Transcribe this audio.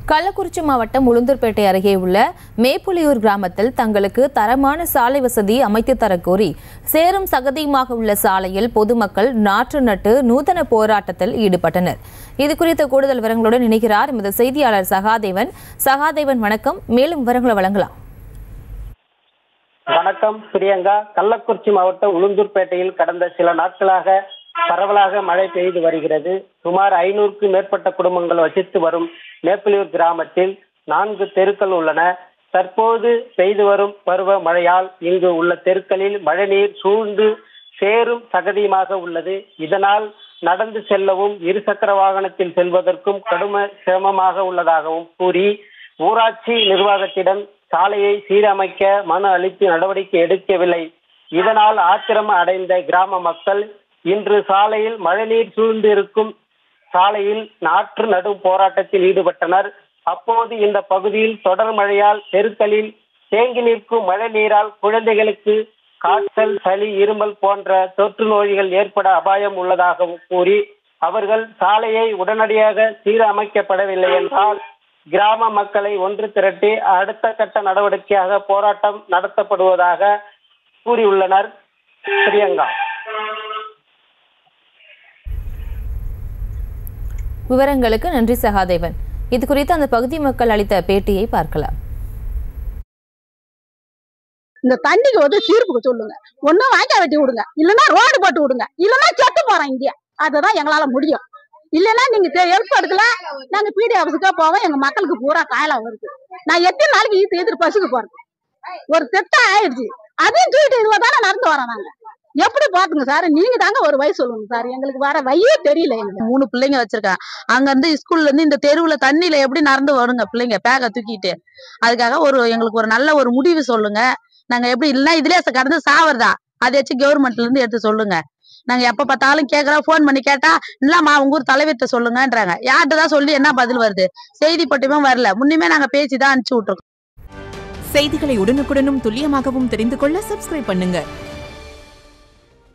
கள்ளக்குறிச்சி மாவட்டம் உளுந்தூர்பேட்டை அருகே உள்ள மேப்புலியூர் கிராமத்தில் தங்களுக்கு தரமான சாலை வசதி அமைத்து தரக்கோரி சேரும் சகதியுமாக உள்ள சாலையில் பொதுமக்கள் நாற்று நட்டு நூதன போராட்டத்தில் ஈடுபட்டனர் இது குறித்த கூடுதல் விவரங்களுடன் இணைகிறார் எமது செய்தியாளர் சகாதேவன் சகாதேவன் வணக்கம் மேலும் விவரங்களை வழங்கலாம் வணக்கம் பிரியங்கா கள்ளக்குறிச்சி மாவட்டம் உளுந்தூர்பேட்டையில் கடந்த சில நாட்களாக பரவலாக மழை பெய்து வருகிறது சுமார் ஐநூறுக்கும் மேற்பட்ட குடும்பங்கள் வசித்து வரும் மேப்பிலியூர் கிராமத்தில் நான்கு தெருக்கள் உள்ளன தற்போது பெய்து வரும் பருவ மழையால் இங்கு உள்ள தெருக்களில் மழைநீர் சூழ்ந்து சேரும் சகதியுமாக உள்ளது இதனால் நடந்து செல்லவும் இருசக்கர வாகனத்தில் செல்வதற்கும் கடுமை சிரமமாக உள்ளதாகவும் கூறி ஊராட்சி நிர்வாகத்திடம் சாலையை சீரமைக்க மனு அளித்து நடவடிக்கை எடுக்கவில்லை இதனால் ஆத்திரம் அடைந்த கிராம மக்கள் இன்று சாலையில் மழைநீர் சூழ்ந்து இருக்கும் சாலையில் நாற்று நடும் போராட்டத்தில் ஈடுபட்டனர் அப்போது இந்த பகுதியில் தொடர் மழையால் தெருக்களில் தேங்கி நிற்கும் மழை நீரால் குழந்தைகளுக்கு காய்ச்சல் சளி இருமல் போன்ற தொற்று நோய்கள் ஏற்பட அபாயம் உள்ளதாகவும் கூறி அவர்கள் சாலையை உடனடியாக சீரமைக்கப்படவில்லை என்றால் கிராம மக்களை ஒன்று திரட்டி அடுத்த கட்ட நடவடிக்கையாக போராட்டம் நடத்தப்படுவதாக கூறியுள்ளனர் பிரியங்கா விவரங்களுக்கு நன்றி சகாதேவன் இது குறித்து அந்த பகுதி மக்கள் அளித்த பேட்டியை பார்க்கலாம் இந்த தண்ணிக்கு வந்து தீர்ப்புக்கு சொல்லுங்க ஒன்னும் வாய்க்கா வெட்டி விடுங்க இல்லைன்னா ரோடு போட்டு விடுங்க இல்லைன்னா செத்து போறோம் இங்கே அதுதான் எங்களால முடியும் இல்லைன்னா நீங்க ஹெல்ப் எடுக்கல நாங்க பிடி ஆஃபீஸுக்கா போவோம் எங்க மக்களுக்கு பூரா காயலாம் வருது நான் எத்தனை நாளைக்கு ஈத்து எதிர் பசுக்கு போறேன் ஒரு திட்டம் ஆயிடுச்சு அதையும் தூக்கிட்டு இதுல தானே நடந்து வரோம் நாங்க எப்படி பாத்துங்க சார் நீங்க தாங்க ஒரு வயசு சொல்லுங்க சார் எங்களுக்கு வேற வழியே தெரியல எங்களுக்கு மூணு பிள்ளைங்க வச்சிருக்கேன் அங்க இருந்து ஸ்கூல்ல இருந்து இந்த தெருவுல தண்ணியில எப்படி நடந்து வருங்க பிள்ளைங்க பேக தூக்கிட்டு அதுக்காக ஒரு எங்களுக்கு ஒரு நல்ல ஒரு முடிவு சொல்லுங்க நாங்க எப்படி இல்லைன்னா இதுலயே ச- கடந்து சாவறதா அதை வச்சு கவர்மெண்ட்ல இருந்து எடுத்து சொல்லுங்க நாங்க எப்ப பார்த்தாலும் கேக்குறோம் ஃபோன் பண்ணி கேட்டா இல்லம்மா உங்க ஊர் தலைவர்கிட்ட சொல்லுங்கன்றாங்க யார்கிட்ட தான் சொல்லி என்ன பதில் வருது செய்தி பட்டுமே வரல முன்னுமே நாங்க பேசிதான் அனுப்பிச்சு விட்டுருக்கோம் செய்திகளை உடனுக்குடனும் துல்லியமாகவும் தெரிந்து கொள்ள சப்ஸ்கிரைப் பண்ணுங்க